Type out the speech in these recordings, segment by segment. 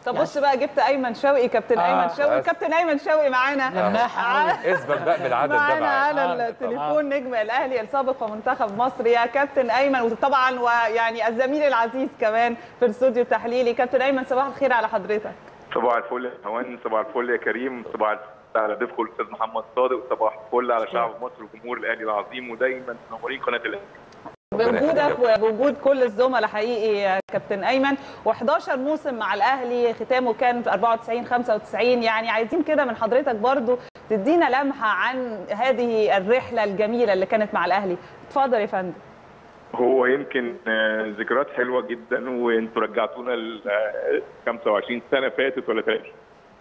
طب بص بقى جبت ايمن شوقي كابتن آه. ايمن شوقي بس. كابتن ايمن شوقي معانا لماح ع- اثبت بقى بالعدد ده معانا معايا على آه، التليفون نجم الاهلي السابق ومنتخب مصر يا كابتن ايمن وطبعا ويعني الزميل العزيز كمان في الاستوديو التحليلي كابتن ايمن صباح الخير على حضرتك صباح الفل يا هوان صباح الفل يا كريم صباح الفل على ضيفكم الاستاذ محمد صادق وصباح الفل على شعب مصر وجمهور الاهلي العظيم ودايما منورين قناه الاهلي بوجودك وبوجود كل الزملاء حقيقي يا كابتن ايمن و11 موسم مع الاهلي ختامه كان في 94 95 يعني عايزين كده من حضرتك برضو تدينا لمحه عن هذه الرحله الجميله اللي كانت مع الاهلي اتفضل يا فندم هو يمكن آه، ذكريات حلوه جدا وانتوا رجعتونا ل 25 سنه فاتت ولا 30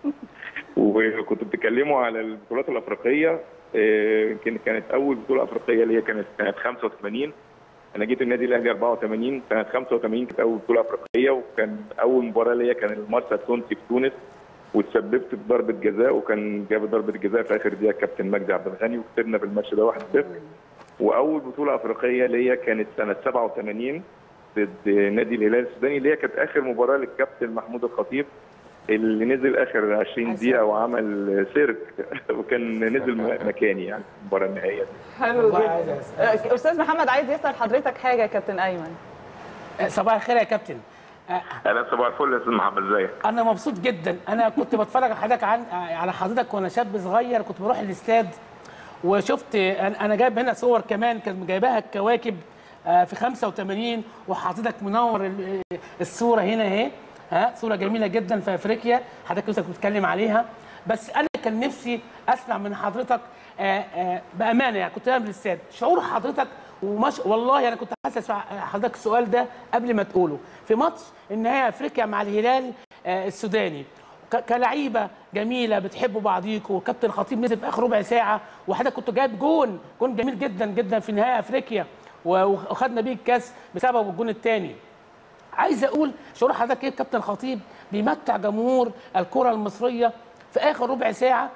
وكنتوا بتتكلموا على البطولات الافريقيه آه، يمكن كانت اول بطوله افريقيه اللي هي كانت سنه 85 انا جيت النادي الاهلي 84 سنه 85 كانت اول بطوله افريقيه وكان اول مباراه ليا كان المارسا التونسي في تونس وتسببت في ضربه جزاء وكان جاب ضربه جزاء في اخر دقيقه كابتن مجدي عبد الغني وكسبنا بالماتش ده 1-0 واول بطوله افريقيه ليا كانت سنه 87 ضد نادي الهلال السوداني اللي هي كانت اخر مباراه للكابتن محمود الخطيب اللي نزل اخر 20 دقيقه وعمل سيرك وكان نزل م- مكاني يعني في المباراه النهائيه دي. حلو والله جدا عايز أسأل. آه، استاذ محمد عايز يسال حضرتك حاجه يا كابتن ايمن صباح الخير يا كابتن آه، اهلا صباح الفل يا استاذ محمد ازيك؟ انا مبسوط جدا انا كنت بتفرج على حضرتك عن على حضرتك وانا شاب صغير كنت بروح الاستاد وشفت انا أنا جايب هنا صور كمان كانت جايباها الكواكب آه، في 85 وحضرتك منور ال- الصوره هنا اهي ها صوره جميله جدا في افريقيا حضرتك لسه كنت بتتكلم عليها بس انا كان نفسي اسمع من حضرتك آه، آه، بامانه يعني كنت انا في الاستاد شعور حضرتك ومش والله انا كنت عايز اسمع حضرتك السؤال ده قبل ما تقوله في ماتش النهائي افريقيا مع الهلال آه، السوداني ك- كلعيبه جميله بتحبوا بعضيكوا وكابتن خطيب نزل في اخر ربع ساعه وحضرتك كنت جايب جون جون جميل جدا جدا في نهائي افريقيا و- وخدنا بيه الكاس بسبب الجون الثاني عايز اقول شعور حضرتك ايه كابتن خطيب بيمتع جمهور الكره المصريه في اخر ربع ساعه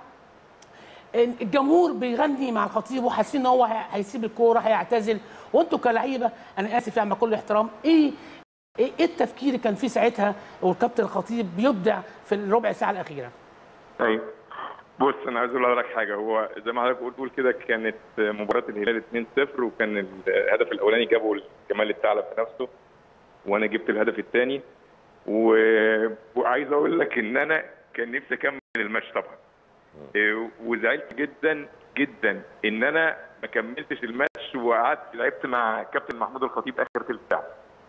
إن الجمهور بيغني مع الخطيب وحاسين ان هو هي- هيسيب الكوره هيعتزل وانتوا كلعيبه انا اسف يعني مع كل احترام ايه ايه إيه التفكير اللي كان فيه ساعتها والكابتن الخطيب بيبدع في الربع ساعه الاخيره ايوه بص انا عايز اقول لحضرتك حاجه هو زي ما حضرتك بتقول كده كانت مباراه الهلال 2-0 وكان الهدف الاولاني جابه جمال الثعلب في نفسه وانا جبت الهدف الثاني و... وعايز اقول لك ان انا كان نفسي اكمل الماتش طبعا إيه، وزعلت جدا جدا ان انا ما كملتش الماتش وقعدت لعبت مع كابتن محمود الخطيب اخر ثلث ساعه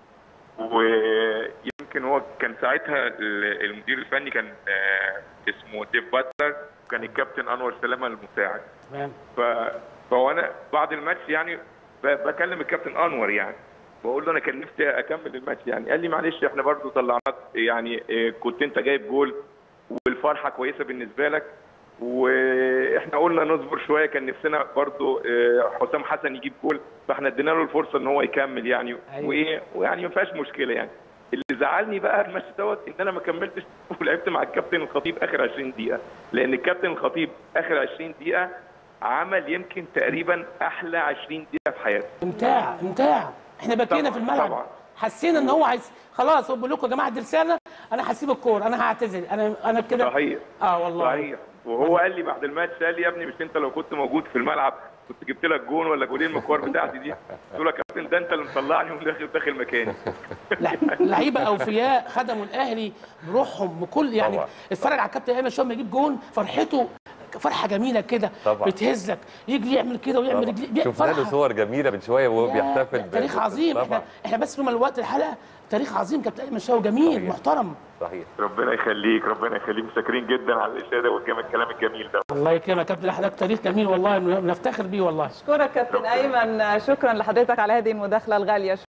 ويمكن هو كان ساعتها ال- المدير الفني كان آه، اسمه ديف باتلر وكان الكابتن انور سلامه المساعد تمام ف... فوانا بعد الماتش يعني ب... بكلم الكابتن انور يعني بقول له انا كان نفسي اكمل الماتش يعني قال لي معلش احنا برضو طلعناك يعني إيه، كنت انت جايب جول والفرحه كويسه بالنسبه لك واحنا قلنا نصبر شويه كان نفسنا برضو إيه، حسام حسن يجيب جول فاحنا ادينا له الفرصه ان هو يكمل يعني أيوة. وايه ويعني ما فيهاش مشكله يعني اللي زعلني بقى الماتش دوت ان انا ما كملتش ولعبت مع الكابتن الخطيب اخر 20 دقيقه لان الكابتن الخطيب اخر 20 دقيقه عمل يمكن تقريبا احلى 20 دقيقه في حياته امتاع امتاع احنا بكينا طبعاً، في الملعب طبعاً. حسينا ان هو عايز خلاص هو بيقول لكم يا جماعه دي رساله انا هسيب الكوره انا هعتزل انا انا كده صحيح اه والله صحيح وهو قال لي بعد الماتش قال لي يا ابني مش انت لو كنت موجود في الملعب كنت جبت لك جون ولا جولين من الكور بتاعتي دي قلت له يا كابتن ده انت اللي مطلعني وداخل داخل مكاني لا- لعيبه اوفياء خدموا الاهلي بروحهم بكل يعني طبعا. اتفرج على الكابتن ايمن شويه لما يجيب جون فرحته فرحه جميله كده طبعا. بتهزك يجي يعمل كده ويعمل رجلي بي- شفنا له فرحة. صور جميله من شويه وهو يا- بيحتفل لا، ب- تاريخ عظيم طبعا احنا احنا بس في الوقت الحلقه تاريخ عظيم كابتن ايمن شوقي جميل صحيح. محترم صحيح ربنا يخليك ربنا يخليك شاكرين جدا على الاشاده والكلام الجميل ده الله يكرمك يا كابتن حضرتك تاريخ جميل والله بنفتخر بيه والله اشكرك كابتن ايمن شكرا لحضرتك على هذه المداخله الغاليه